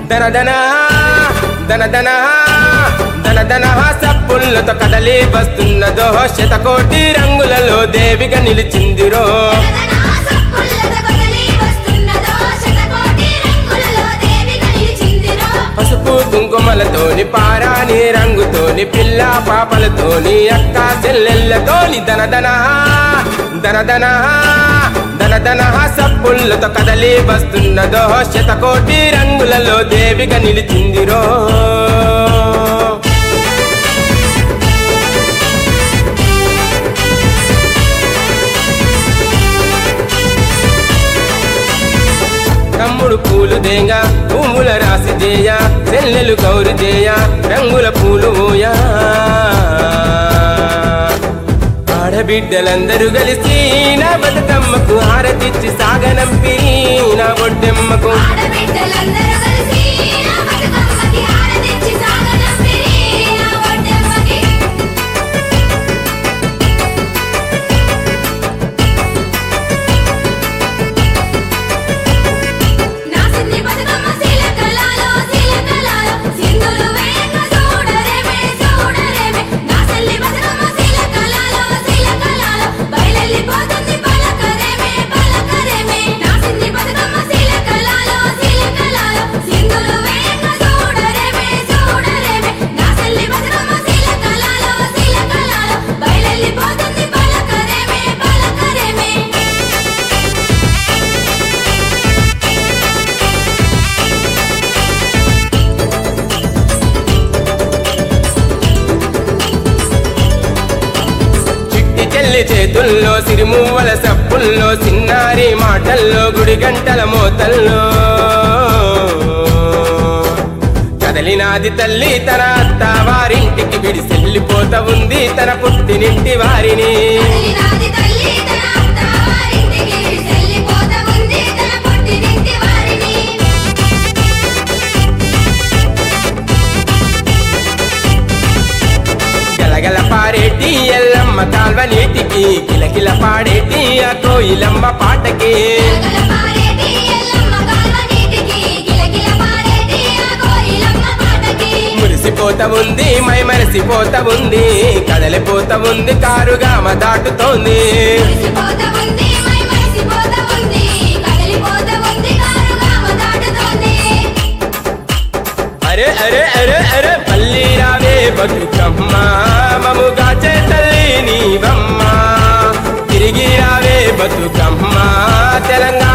దన దన దన దన దన దన సప్పుళ్ళతో కదలి వస్తున్నదో శతకోటి రంగులలో దేవిగా నిలిచిందిరో తెలంగాణ సప్పుళ్ళతో కదలి వస్తున్నదో శతకోటి రంగులలో దేవిగా నిలిచిందిరో. పసుపు కుంకుమలతోని పారాని రంగుతోని పిల్ల పాపలతోని అక్క చెల్లెళ్ళతోని దనదన దనదన దనదన సప్పుళ్ళతో కదలి వస్తున్నదో శతకోటి రంగులలో దేవిగా నిలిచిందిరో తమ్ముడు పూలు దేయ పువ్వుల రాసి దేయ చెల్లెలు గౌరి దేయ రంగుల పూలు ఓయా ఆడబిడ్డలందరూ కలిసి నా బతుకమ్మకు హారతిచ్చి సాగనంపి నా ఒడ్డెమ్మకు ఆడబిడ్డలందరూ కలిసి నా బతుకమ్మకి హారతిచ్చి సాగనంపిరి నా ఒడ్డెమ్మకి. నా సిన్ని బతుకమ్మ శీలకళలో, శీలకళలో, సింధులు వేయంగా చూడరేమే, చూడరేమే. నా తల్లి బతుకమ్మ శీలకళలో, శీలకళలో, బయలెళ్ళిపోతుంది పలకరేమే, పలకరేమే. నా సిన్ని బతుకమ్మ శీలకళలో, శీలకళలో, సింధులు వేయంగా చూడరేమే, చూడరేమే. నా తల్లి బతుకమ్మ శీలకళలో, శీలకళలో, బయలెళ్ళిపోతుంది పలకరేమే, పలకరేమే. చిట్టి చెల్లి చేతుల్లో సిరిమువ్వల సప్పుల్లో చిన్నారి మాటల్లో గుడి గంటల మోతల్లో కదలినాది తల్లి తన అత్త వారింటికి విడిసెళ్ళిపోత ఉంది తన పుట్టినింటి వారిని కదిలినాది తల్లి తన అత్త వారింటికి విడిసెళ్ళిపోత ఉంది తన పుట్టినింటి వారిని. గలగల పాడేటి ఎల్లమ్మ కాల్వ నీటికి కిలకిల పాడేటి ఆ కోయిలమ్మ పాటకి గలగల పారేటి ఎల్లమ్మ కాల్వ నీటికి, గిలగిల పారేటి ఆ కోయిలమ్మ పాటకి. మురిసిపోత ఉంది మై మరిసిపోత ఉంది కదలిపోత ఉంది కారుగామ దాటుతోంది మురిసిపోత ఉంది, మై మరిసిపోత ఉంది, కదిలిపోత ఉంది, కారుగామ దాటుతోంది. అరే అరే అరే అరే పల్లి రావే బతుకమ్మ మముగా తల్లి నీవమ్మ తిరిగి రావే బతుకమ్మ తెలంగాణ